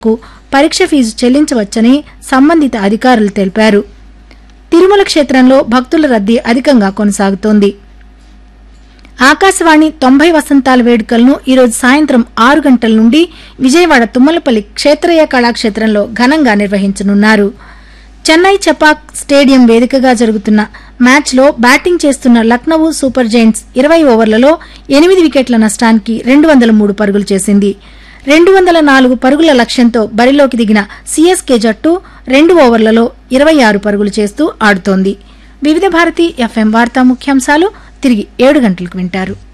కు పరీక్ష ఫీజు చెల్లించవచ్చని సంబంధిత అధికారులు తెలిపారు తిరుమల క్షేత్రంలో భక్తుల రద్దీ అధికంగా కొనసాగుతోంది ఆకాశవాణి తొంభై వసంతాల వేడుకలను ఈరోజు సాయంత్రం ఆరు గంటల నుండి విజయవాడ తుమ్మలపల్లి క్షేత్రయ్య కళాక్షేత్రంలో ఘనంగా నిర్వహించనున్నారు చెన్నై చపాక్ స్టేడియం వేదికగా జరుగుతున్న మ్యాచ్లో బ్యాటింగ్ చేస్తున్న లక్నో సూపర్ జైంట్స్ ఇరవై ఓవర్లలో ఎనిమిది వికెట్ల నష్టానికి రెండు వందల మూడు పరుగులు చేసింది రెండు వందల నాలుగు పరుగుల లక్ష్యంతో బరిలోకి దిగిన సీఎస్కే జట్టు రెండు ఓవర్లలో ఇరవై ఆరు పరుగులు చేస్తూ ఆడుతోంది వివిధ భారతి ఎఫ్ఎం వార్తా ముఖ్యాంశాలు తిరిగి ఏడు గంటలకు వింటారు